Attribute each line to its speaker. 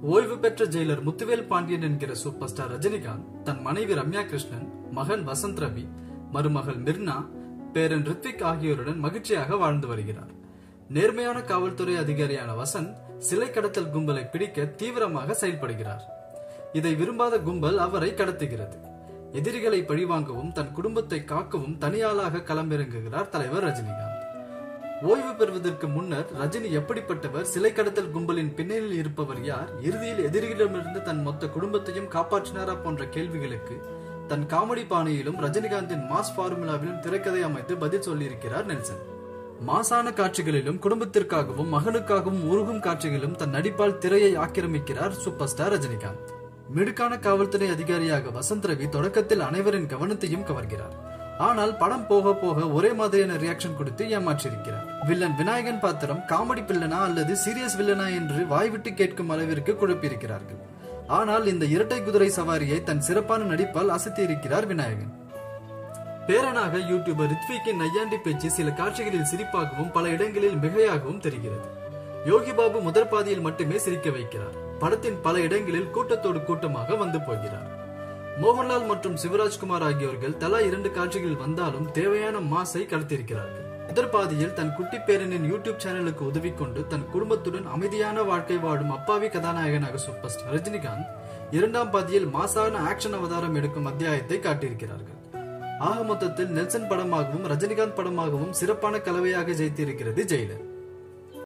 Speaker 1: ஓய்வு பெற்ற ஜெயிலர் முத்துவேல் பாண்டியன் என்கிற சூப்பர் ஸ்டார் ரஜினிகாந்த் தன் மனைவி ரம்யா கிருஷ்ணன் மகன் வசந்த் ரவி மருமகள் மிர்னா பேரன் ரித்விக் ஆகியோருடன் மகிழ்ச்சியாக வாழ்ந்து வருகிறார் நேர்மையான காவல்துறை அதிகாரியான வசந்த் சிலை கடத்தல் கும்பலை பிடிக்க தீவிரமாக செயல்படுகிறார் இதை விரும்பாத கும்பல் அவரை கடத்துகிறது எதிரிகளை பழிவாங்கவும் தன் குடும்பத்தை காக்கவும் தனியாளாக களமிறங்குகிறார் தலைவர் ரஜினிகாந்த் ஓய்வு பெறுவதற்கு முன்னர் ரஜினி எப்படிப்பட்டவர் சிலை கடத்தல் கும்பலின் பின்னணியில் இருப்பவர் யார் இறுதியில் எதிரிகளிடமிருந்து தன் மொத்த குடும்பத்தையும் காப்பாற்றினாரா போன்ற கேள்விகளுக்கு தன் காமெடி பாணியிலும் ரஜினிகாந்தின் மாஸ் ஃபார்முலாவிலும் திரைக்கதை அமைத்து பதில் சொல்லியிருக்கிறார் நெல்சன் மாசான காட்சிகளிலும் குடும்பத்திற்காகவும் மகனுக்காகவும் உருகும் காட்சிகளிலும் தன் நடிப்பால் திரையை ஆக்கிரமிக்கிறார் சூப்பர் ஸ்டார் ரஜினிகாந்த் மிடுக்கான காவல்துறை அதிகாரியாக வசந்த் ரவி தொடக்கத்தில் அனைவரின் கவனத்தையும் கவர்கிறார் ஆனால் படம் போக போக ஒரே மாதிரியான ரியாக்ஷன் கொடுத்து ஏமாற்றியிருக்கிறார் வில்லன் விநாயகன் பாத்திரம் காமெடி பில்லனா அல்லது சீரியஸ் வில்லனா என்று வாய்விட்டு கேட்கும் அளவிற்கு குழப்பியிருக்கிறார்கள் ஆனால் இந்த இரட்டை குதிரை சவாரியை தன் சிறப்பான நடிப்பால் அசத்தியிருக்கிறார் விநாயகன் பேரனாக யூடியூபர் ரித்விக்கின் நையாண்டி பேச்சு சில காட்சிகளில் சிரிப்பாகவும் பல இடங்களில் மிகையாகவும் தெரிகிறது யோகி பாபு முதற் பாதியில் மட்டுமே சிரிக்க வைக்கிறார் படத்தின் பல இடங்களில் கூட்டத்தோடு கூட்டமாக வந்து போகிறார் மோகன்லால் மற்றும் சிவராஜ்குமார் ஆகியோர்கள் தலா இரண்டு காட்சிகளில் வந்தாலும் தேவையான மாசை கடத்தியிருக்கிறார்கள் முதற் பாதியில் தன் குட்டி பேரனின் யூடியூப் சேனலுக்கு உதவி கொண்டு தன் குடும்பத்துடன் அமைதியான வாழ்க்கை வாழும் அப்பாவி கதாநாயகனாக சூப்பர் ஸ்டார் ரஜினிகாந்த் இரண்டாம் பாதியில் மாசான ஆக்ஷன் அவதாரம் எடுக்கும் அத்தியாயத்தை காட்டியிருக்கிறார்கள் ஆக மொத்தத்தில் நெல்சன் படமாகவும் ரஜினிகாந்த் படமாகவும் சிறப்பான கலவையாக ஜெயித்திருக்கிறது ஜெயிலர்